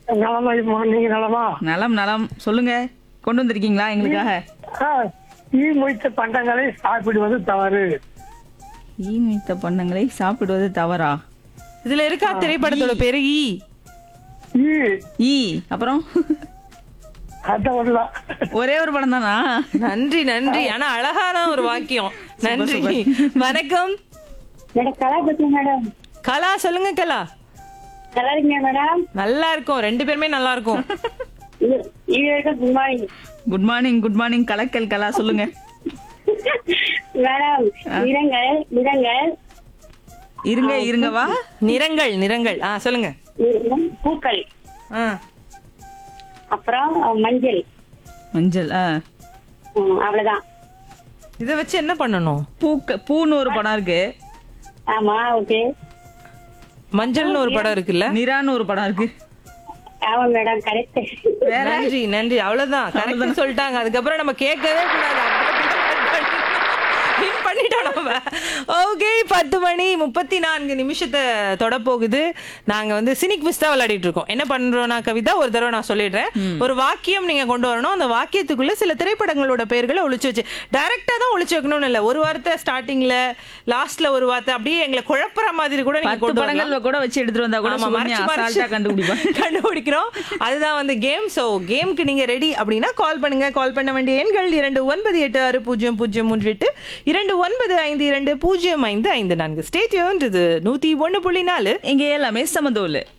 நலமா இப்போ நீங்க நலமா நலம் நலம் சொல்லுங்க கொண்டு வந்திருக்கீங்களா எங்களுக்காக ஆ, ஈ மொய்த்த பண்டங்களை சாப்பிடுவது தவறு ஈ மீத்த பண்ணங்களை சாப்பிடுவது தவறா இதுல இருக்கா திரைப்படத்தோட பேரு ஈ ஈ ஈ அப்புறம் அதான் ஒண்ணுதான் ஒரே ஒரு படம் தானா நன்றி நன்றி ஆனா அழகான ஒரு வாக்கியம் நன்றி வணக்கம் மேடம் கலா பேசுறேன் மேடம் கலா சொல்லுங்க கலா நல்லா இருக்கீங்க மேடம் நல்லா இருக்கும் ரெண்டு பேருமே நல்லா இருக்கும் இது இது வரைக்கும் good morning good morning good morning கலக்கல் கலா சொல்லுங்க மேடம் நிறங்கள் நிறங்கள் இருங்க இருங்க வா நிறங்கள் நிறங்கள் ஆ சொல்லுங்க நிறம், பூக்கள் ஆ அப்புறம் மஞ்சள் மஞ்சள் ஆ ம், அவ்வளவுதான் இத வச்சு என்ன பண்ணணும் பூக்க பூன்னு ஒரு படம் இருக்கு ஆமா ஓகே மஞ்சள்னு ஒரு படம் இருக்குல்ல நிரான்னு ஒரு படம் இருக்கு ஆமா மேடம் கரெக்ட் நன்றி நன்றி அவ்வளவுதான் கரெக்ட் சொல்லிட்டாங்க அதுக்கப்புறம் நம்ம கேட்கவே கூடாது Win பண்ணிட்டோம் நம்ம ஓகே பத்து மணி முப்பத்தி நான்கு நிமிஷத்தை தொட போகுது நாங்க வந்து சினிக் விஸ் தான் விளையாடிட்டு இருக்கோம் என்ன பண்றோம்னா கவிதா ஒரு தடவை நான் சொல்லிடுறேன் ஒரு வாக்கியம் நீங்க கொண்டு வரணும் அந்த வாக்கியத்துக்குள்ள சில திரைப்படங்களோட பெயர்களை ஒளிச்சு வச்சு டைரக்டா தான் ஒளிச்சு வைக்கணும்னு இல்ல ஒரு வார்த்தை ஸ்டார்டிங்ல லாஸ்ட்ல ஒரு வார்த்தை அப்படியே எங்களை குழப்புற மாதிரி கூட நீங்க பத்து கொண்டு வரலாம் படங்கள் கூட வச்சு எடுத்துட்டு வந்தா கூட ஆமா, சுகன்யா மறைச்சு மறைச்சு அசால்ட்டா கண்டுபிடிப்பாங்க கண்டுபிடிக்கிறோம் அதுதான் வந்து கேம் சோ கேம்க்கு நீங்க ரெடி அப்படின்னா கால் பண்ணுங்க கால் பண்ண வேண்டிய எண்கள் இரண்டு ஒன்பது எட்டு ஆறு பூஜ்ஜியம் பூஜ்ஜியம் மூன்று எட்டு இரண்டு ஒன்பது ஐந்து இரண்டு பூஜ்ஜியம் ஐந்து ஐந்து நான்கு ஸ்டேட் இது நூத்தி ஒண்ணு புள்ளி நாலு இங்க எல்லாமே சமதோலு